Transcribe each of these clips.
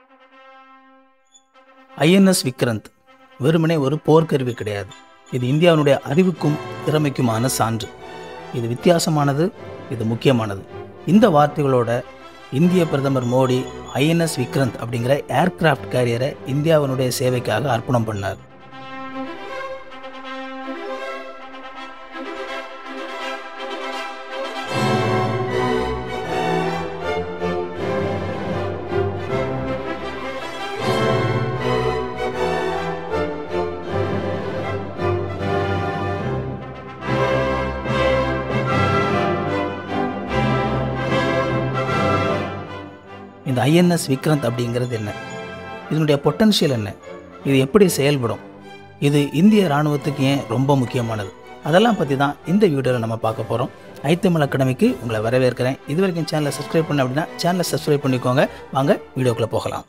INS Vikrant வெறுமனே ஒரு போர்க்கருவி கிடையாது இது இந்தியாவினுடைய அறிவுக்கும் திறமைக்குமான சான்று இது வித்தியாசமானது இது முக்கியமானது இந்த வார்த்தைகளோட இந்திய பிரதமர் மோடி ஐஎன்எஸ் விக்ரந்த் அப்படிங்கிற ஏர்கிராஃப்ட் கேரியரை இந்தியாவினுடைய சேவைக்காக அர்ப்பணம் பண்ணார் இந்த ஐஎன்எஸ் விக்ரந்த் அப்படிங்கிறது என்ன இதனுடைய பொட்டன்ஷியல் என்ன இது எப்படி செயல்படும் இது இந்திய இராணுவத்துக்கு ஏன் ரொம்ப முக்கியமானது அதெல்லாம் பற்றி தான் இந்த வீடியோவில் நம்ம பார்க்க போகிறோம் ஐத்தமிழ் அகாடமிக்கு உங்களை வரவேற்கிறேன் இது வரைக்கும் சேனலை சப்ஸ்கிரைப் பண்ண அப்படின்னா சேனலை சப்ஸ்கிரைப் பண்ணிக்கோங்க வாங்க வீடியோக்குள்ளே போகலாம்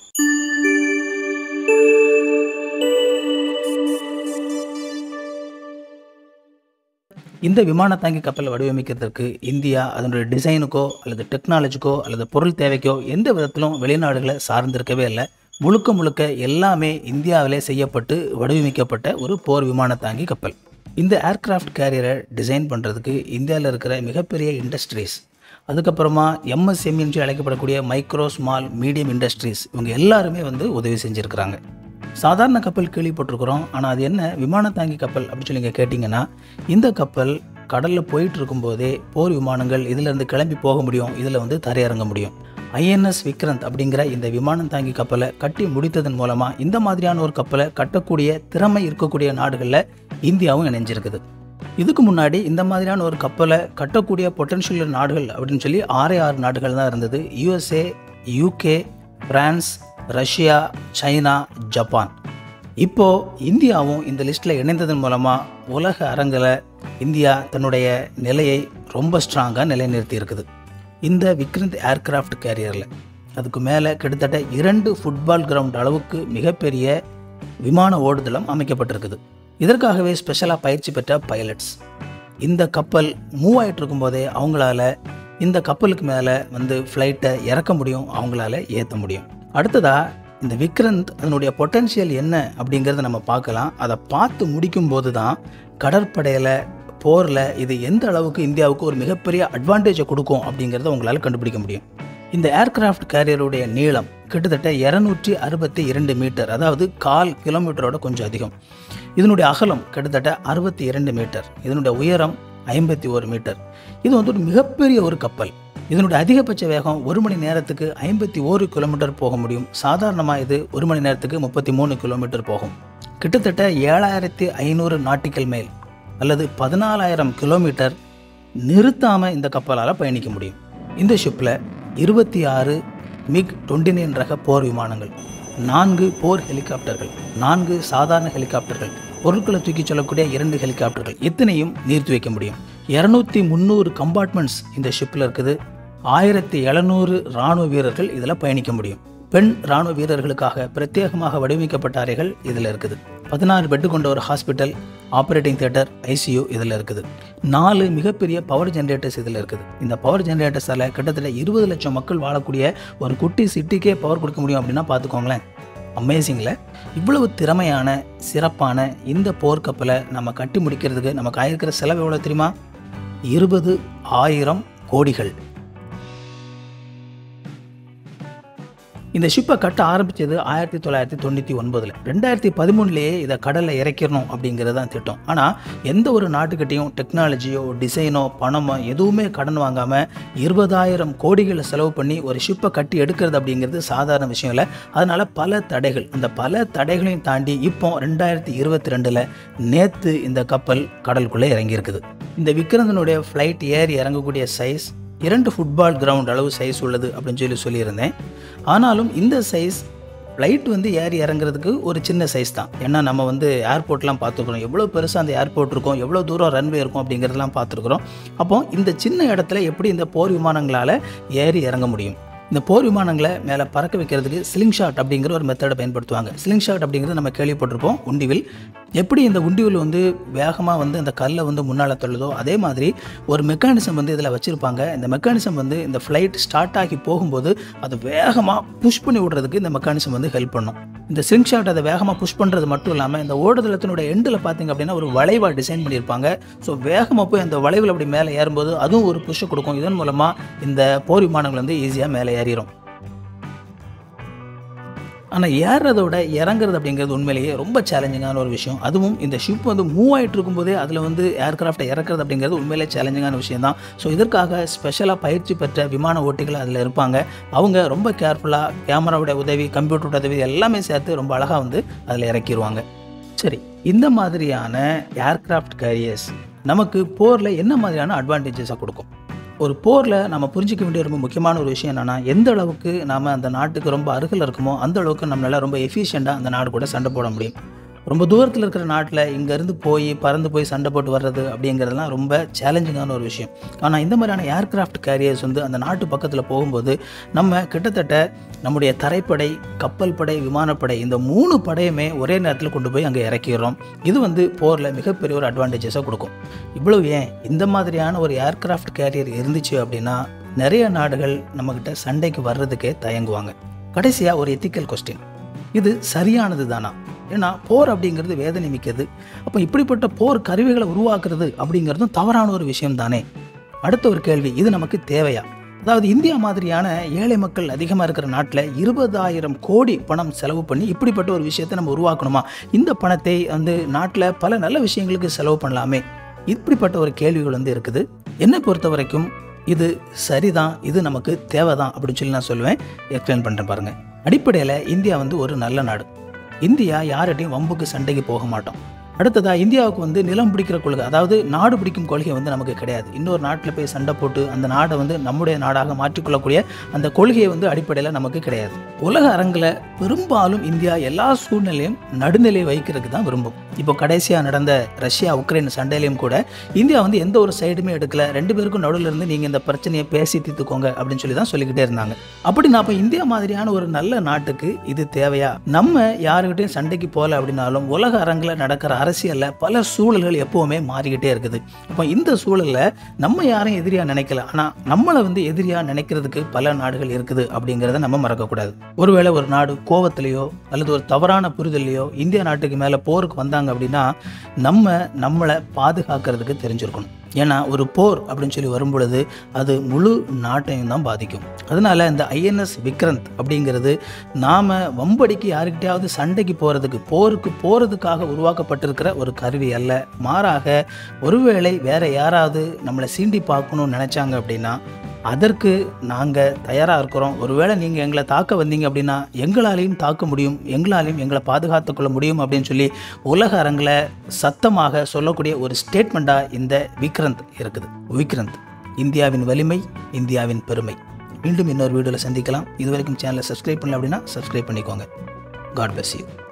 இந்த விமான தாங்கி கப்பலை வடிவமைக்கிறதுக்கு இந்தியா அதனுடைய டிசைனுக்கோ அல்லது டெக்னாலஜிக்கோ அல்லது பொருள் தேவைக்கோ எந்த விதத்திலும் வெளிநாடுகளை சார்ந்திருக்கவே இல்லை முழுக்க முழுக்க எல்லாமே இந்தியாவிலே செய்யப்பட்டு வடிவமைக்கப்பட்ட ஒரு போர் விமான தாங்கி கப்பல் இந்த ஏர்கிராஃப்ட் கேரியரை டிசைன் பண்ணுறதுக்கு இந்தியாவில் இருக்கிற மிகப்பெரிய இண்டஸ்ட்ரீஸ் அதுக்கப்புறமா எம்எஸ்எம் என்று அழைக்கப்படக்கூடிய மைக்ரோ ஸ்மால் மீடியம் இண்டஸ்ட்ரீஸ் இவங்க எல்லாருமே வந்து உதவி செஞ்சுருக்கிறாங்க சாதாரண கப்பல் கேள்விப்பட்டிருக்கிறோம் ஆனால் அது என்ன விமான தாங்கி கப்பல் அப்படின்னு சொல்லி நீங்கள் கேட்டிங்கன்னா இந்த கப்பல் கடலில் போயிட்டு இருக்கும்போதே போர் விமானங்கள் இதிலிருந்து கிளம்பி போக முடியும் இதில் வந்து தரையிறங்க முடியும் ஐஎன்எஸ் விக்ரந்த் அப்படிங்கிற இந்த விமானம் தாங்கி கப்பலை கட்டி முடித்ததன் மூலமாக இந்த மாதிரியான ஒரு கப்பலை கட்டக்கூடிய திறமை இருக்கக்கூடிய நாடுகளில் இந்தியாவும் இணைஞ்சிருக்குது இதுக்கு முன்னாடி இந்த மாதிரியான ஒரு கப்பலை கட்டக்கூடிய பொட்டன்ஷியல் நாடுகள் அப்படின்னு சொல்லி ஆறே ஆறு நாடுகள் தான் இருந்தது USA UK France Russia China Japan இப்போ இந்தியாவும் இந்த லிஸ்ட்டில் இணைந்ததன் மூலமாக உலக அரங்கில் இந்தியா தன்னுடைய நிலையை ரொம்ப ஸ்ட்ராங்காக நிலைநிறுத்தி இருக்குது இந்த விக்ரந்த் ஏர்கிராஃப்ட் கேரியரில் அதுக்கு மேலே கிட்டத்தட்ட இரண்டு ஃபுட்பால் கிரவுண்ட் அளவுக்கு மிகப்பெரிய விமான ஓடுதளம் அமைக்கப்பட்டிருக்குது இதற்காகவே ஸ்பெஷலாக பயிற்சி பெற்ற பைலட்ஸ் இந்த கப்பல் மூவ் ஆகிட்டு இருக்கும்போதே அவங்களால இந்த கப்பலுக்கு மேலே வந்து ஃப்ளைட்டை இறக்க முடியும் அவங்களால ஏற்ற முடியும் அடுத்ததாக இந்த விக்ரந்த் அதனுடைய பொட்டன்ஷியல் என்ன அப்படிங்கிறத நம்ம பார்க்கலாம் அதை பார்த்து முடிக்கும் போது தான் கடற்படையில் போரில் இது எந்த அளவுக்கு இந்தியாவுக்கு ஒரு மிகப்பெரிய அட்வான்டேஜை கொடுக்கும் அப்படிங்கிறத உங்களால் கண்டுபிடிக்க முடியும் இந்த ஏர்கிராஃப்ட் கேரியருடைய நீளம் கிட்டத்தட்ட இரநூற்றி அறுபத்தி இரண்டு மீட்டர் அதாவது கால் கிலோமீட்டரோட கொஞ்சம் அதிகம் இதனுடைய அகலம் கிட்டத்தட்ட அறுபத்தி இரண்டு மீட்டர் இதனுடைய உயரம் ஐம்பத்தி ஒரு மீட்டர் இது வந்து ஒரு மிகப்பெரிய ஒரு கப்பல் இதனுடைய அதிகபட்ச வேகம் ஒரு மணி நேரத்துக்கு ஐம்பத்தி ஓரு கிலோமீட்டர் போக முடியும் சாதாரணமாக இது ஒரு மணி நேரத்துக்கு முப்பத்தி மூணு கிலோமீட்டர் போகும் கிட்டத்தட்ட ஏழாயிரத்தி ஐநூறு நாட்டிக்கல் மைல் அல்லது பதினாலாயிரம் கிலோமீட்டர் நிறுத்தாமல் இந்த கப்பலால் பயணிக்க முடியும் இந்த ஷிப்பில் இருபத்தி ஆறு மிக் டுவெண்ட்டி நைன் ரக போர் விமானங்கள் நான்கு போர் ஹெலிகாப்டர்கள் நான்கு சாதாரண ஹெலிகாப்டர்கள் பொருட்களை தூக்கி செல்லக்கூடிய இரண்டு ஹெலிகாப்டர்கள் இத்தனையும் நிறுத்தி வைக்க முடியும் இரநூத்தி முந்நூறு கம்பார்ட்மெண்ட்ஸ் இந்த ஷிப்பில் இருக்குது ஆயிரத்தி எழுநூறு இராணுவ வீரர்கள் இதில் பயணிக்க முடியும் பெண் இராணுவ வீரர்களுக்காக பிரத்யேகமாக வடிவமைக்கப்பட்ட அறைகள் இதில் இருக்குது பதினாறு பெட்டு கொண்ட ஒரு ஹாஸ்பிட்டல் ஆப்ரேட்டிங் தியேட்டர் ஐசியூ இதில் இருக்குது நாலு மிகப்பெரிய பவர் ஜென்ரேட்டர்ஸ் இதில் இருக்குது இந்த பவர் ஜென்ரேட்டர்ஸால் கிட்டத்தட்ட இருபது லட்சம் மக்கள் வாழக்கூடிய ஒரு குட்டி சிட்டிக்கே பவர் கொடுக்க முடியும் அப்படின்னா பார்த்துக்கோங்களேன் அமேசிங்கில் இவ்வளவு திறமையான சிறப்பான இந்த போர்க்கப்பலை நம்ம கட்டி முடிக்கிறதுக்கு நமக்கு ஆயிருக்கிற செலவு எவ்வளோ தெரியுமா இருபது ஆயிரம் கோடிகள் இந்த ஷிப்பை கட்ட ஆரம்பித்தது ஆயிரத்தி தொள்ளாயிரத்தி தொண்ணூற்றி ஒன்பதில் ரெண்டாயிரத்தி பதிமூணுலேயே இதை கடலில் இறக்கிடணும் அப்படிங்கிறது தான் திட்டம் ஆனால் எந்த ஒரு நாட்டுக்கிட்டையும் டெக்னாலஜியோ டிசைனோ பணமோ எதுவுமே கடன் வாங்காமல் இருபதாயிரம் கோடிகளை செலவு பண்ணி ஒரு ஷிப்பை கட்டி எடுக்கிறது அப்படிங்கிறது சாதாரண விஷயம் இல்லை அதனால் பல தடைகள் அந்த பல தடைகளையும் தாண்டி இப்போ ரெண்டாயிரத்தி இருபத்தி ரெண்டில் நேற்று இந்த கப்பல் கடலுக்குள்ளே இறங்கியிருக்குது இந்த விக்ரந்தனுடைய ஃப்ளைட் ஏறி இறங்கக்கூடிய சைஸ் இரண்டு ஃபுட்பால் கிரவுண்ட் அளவு சைஸ் உள்ளது அப்படின்னு சொல்லி சொல்லியிருந்தேன் ஆனாலும் இந்த சைஸ் ஃப்ளைட் வந்து ஏறி இறங்குறதுக்கு ஒரு சின்ன சைஸ் தான் ஏன்னா நம்ம வந்து ஏர்போர்ட்லாம் பார்த்துருக்குறோம் எவ்வளோ பெருசாக அந்த ஏர்போர்ட் இருக்கும் எவ்வளோ தூரம் ரன்வே இருக்கும் அப்படிங்கிறதெல்லாம் பார்த்துருக்குறோம் அப்போ இந்த சின்ன இடத்துல எப்படி இந்த போர் விமானங்களால் ஏறி இறங்க முடியும் இந்த போர் விமானங்களை மேலே பறக்க வைக்கிறதுக்கு ஸ்லிங் ஷாட் அப்படிங்கிற ஒரு மெத்தடை பயன்படுத்துவாங்க ஸ்லிங் ஷாட் அப்படிங்கிறது நம்ம கேள்விப்பட்டிருப்போம் உண்டிவில் எப்படி இந்த உண்டிவில் வந்து வேகமாக வந்து அந்த கல்லை வந்து முன்னால் தள்ளுதோ அதே மாதிரி ஒரு மெக்கானிசம் வந்து இதில் வச்சுருப்பாங்க இந்த மெக்கானிசம் வந்து இந்த ஃப்ளைட் ஸ்டார்ட் ஆகி போகும்போது அதை வேகமாக புஷ் பண்ணி விடுறதுக்கு இந்த மெக்கானிசம் வந்து ஹெல்ப் பண்ணும் இந்த ஸ்விங் ஷாட் அதை வேகமாக புஷ் பண்ணுறது மட்டும் இல்லாமல் இந்த ஓடுதளத்தினுடைய எண்டில் பார்த்தீங்க அப்படின்னா ஒரு வளைவாக டிசைன் பண்ணியிருப்பாங்க ஸோ வேகமாக போய் அந்த வளைவில் அப்படி மேலே ஏறும்போது அதுவும் ஒரு புஷ்ஷை கொடுக்கும் இதன் மூலமாக இந்த போர் விமானங்கள் வந்து ஈஸியாக மேலே ஏறிடும் ஆனால் ஏறுறத விட இறங்குறது அப்படிங்கிறது உண்மையிலேயே ரொம்ப சேலஞ்சிங்கான ஒரு விஷயம் அதுவும் இந்த ஷிப் வந்து மூவ் ஆகிட்டு இருக்கும்போதே அதில் வந்து ஏர்கிராஃப்டை இறக்குறது அப்படிங்கிறது உண்மையிலேயே சேலஞ்சிங்கான விஷயம் தான் ஸோ இதற்காக ஸ்பெஷலாக பயிற்சி பெற்ற விமான ஓட்டிகள் அதில் இருப்பாங்க அவங்க ரொம்ப கேர்ஃபுல்லாக கேமராவோட உதவி கம்ப்யூட்டரோட உதவி எல்லாமே சேர்த்து ரொம்ப அழகாக வந்து அதில் இறக்கிடுவாங்க சரி இந்த மாதிரியான ஏர்கிராஃப்ட் கேரியர்ஸ் நமக்கு போரில் என்ன மாதிரியான அட்வான்டேஜஸாக கொடுக்கும் ஒரு போரில் நம்ம புரிஞ்சிக்க வேண்டிய ரொம்ப முக்கியமான ஒரு விஷயம் என்னென்னா எந்த அளவுக்கு நாம் அந்த நாட்டுக்கு ரொம்ப அருகில் இருக்குமோ அந்த அளவுக்கு நம்மளால் ரொம்ப எஃபிஷியண்ட்டாக அந்த நாடு கூட சண்டை போட முடியும் ரொம்ப தூரத்தில் இருக்கிற நாட்டில் இங்கேருந்து போய் பறந்து போய் சண்டை போட்டு வர்றது அப்படிங்கிறதுலாம் ரொம்ப சேலஞ்சிங்கான ஒரு விஷயம் ஆனால் இந்த மாதிரியான ஏர்கிராஃப்ட் கேரியர்ஸ் வந்து அந்த நாட்டு பக்கத்தில் போகும்போது நம்ம கிட்டத்தட்ட நம்முடைய தரைப்படை கப்பல் படை விமானப்படை இந்த மூணு படையுமே ஒரே நேரத்தில் கொண்டு போய் அங்கே இறக்கிடுறோம் இது வந்து போரில் மிகப்பெரிய ஒரு அட்வான்டேஜஸாக கொடுக்கும் இவ்வளவு ஏன் இந்த மாதிரியான ஒரு ஏர்கிராஃப்ட் கேரியர் இருந்துச்சு அப்படின்னா நிறைய நாடுகள் நம்மக்கிட்ட சண்டைக்கு வர்றதுக்கே தயங்குவாங்க கடைசியாக ஒரு எத்திக்கல் கொஸ்டின் இது சரியானது தானா ஏன்னா போர் அப்படிங்கிறது வேதனை மிக்கது அப்போ இப்படிப்பட்ட போர் கருவிகளை உருவாக்குறது அப்படிங்கிறதும் தவறான ஒரு விஷயம் தானே அடுத்த ஒரு கேள்வி இது நமக்கு தேவையா அதாவது இந்தியா மாதிரியான ஏழை மக்கள் அதிகமாக இருக்கிற நாட்டில் இருபதாயிரம் கோடி பணம் செலவு பண்ணி இப்படிப்பட்ட ஒரு விஷயத்தை நம்ம உருவாக்கணுமா இந்த பணத்தை வந்து நாட்டில் பல நல்ல விஷயங்களுக்கு செலவு பண்ணலாமே இப்படிப்பட்ட ஒரு கேள்விகள் வந்து இருக்குது என்னை பொறுத்த வரைக்கும் இது சரிதான் இது நமக்கு தேவைதான் அப்படின்னு சொல்லி நான் சொல்லுவேன் எக்ஸ்பிளைன் பண்ணுறேன் பாருங்கள் அடிப்படையில் இந்தியா வந்து ஒரு நல்ல நாடு இந்தியா யார்கிட்டையும் வம்புக்கு சண்டைக்கு போக மாட்டோம் அடுத்ததா இந்தியாவுக்கு வந்து நிலம் பிடிக்கிற கொள்கை அதாவது நாடு பிடிக்கும் கொள்கை வந்து நமக்கு கிடையாது இன்னொரு நாட்டில் போய் சண்டை போட்டு அந்த நாடை வந்து நம்முடைய நாடாக மாற்றிக்கொள்ளக்கூடிய அந்த கொள்கையை வந்து அடிப்படையில் நமக்கு கிடையாது உலக அரங்கில் பெரும்பாலும் இந்தியா எல்லா சூழ்நிலையும் நடுநிலை வைக்கிறதுக்கு தான் விரும்பும் இப்போ கடைசியாக நடந்த ரஷ்யா உக்ரைன் சண்டையிலையும் கூட இந்தியா வந்து எந்த ஒரு சைடுமே எடுக்கல ரெண்டு பேருக்கும் நடுவில் இருந்து நீங்கள் இந்த பிரச்சனையை பேசி தீர்த்துக்கோங்க அப்படின்னு சொல்லி தான் சொல்லிக்கிட்டே இருந்தாங்க அப்படி நான் இப்போ இந்தியா மாதிரியான ஒரு நல்ல நாட்டுக்கு இது தேவையா நம்ம யாருக்கிட்டையும் சண்டைக்கு போகல அப்படின்னாலும் உலக அரங்கில் நடக்கிற அரசியலில் பல சூழல்கள் எப்போவுமே மாறிக்கிட்டே இருக்குது அப்போ இந்த சூழலில் நம்ம யாரையும் எதிரியாக நினைக்கல ஆனால் நம்மளை வந்து எதிரியாக நினைக்கிறதுக்கு பல நாடுகள் இருக்குது அப்படிங்கிறத நம்ம மறக்கக்கூடாது ஒருவேளை ஒரு நாடு கோவத்திலேயோ அல்லது ஒரு தவறான புரிதலையோ இந்திய நாட்டுக்கு மேலே போருக்கு வந்தாங்க அப்படின்னா நம்ம நம்மளை பாதுகாக்கிறதுக்கு தெரிஞ்சிருக்கணும் ஏன்னா ஒரு போர் அப்படின்னு சொல்லி வரும்பொழுது அது முழு நாட்டையும் தான் பாதிக்கும் அதனால இந்த ஐஎன்எஸ் விக்ரந்த் அப்படிங்கிறது நாம் வம்படிக்கு யாருக்கிட்டையாவது சண்டைக்கு போகிறதுக்கு போருக்கு போகிறதுக்காக உருவாக்கப்பட்டிருக்கிற ஒரு கருவி அல்ல மாறாக ஒருவேளை வேற யாராவது நம்மளை சீண்டி பார்க்கணும்னு நினச்சாங்க அப்படின்னா அதற்கு நாங்கள் தயாராக இருக்கிறோம் ஒருவேளை நீங்கள் எங்களை தாக்க வந்தீங்க அப்படின்னா எங்களாலையும் தாக்க முடியும் எங்களாலையும் எங்களை பாதுகாத்து கொள்ள முடியும் அப்படின்னு சொல்லி உலக அரங்கில் சத்தமாக சொல்லக்கூடிய ஒரு ஸ்டேட்மெண்ட்டாக இந்த விக்ரந்த் இருக்குது விக்ரந்த் இந்தியாவின் வலிமை இந்தியாவின் பெருமை மீண்டும் இன்னொரு வீடியோவில் சந்திக்கலாம் இது வரைக்கும் சேனலை சப்ஸ்கிரைப் பண்ணல அப்படின்னா சப்ஸ்கிரைப் பண்ணிக்கோங்க காட் bless you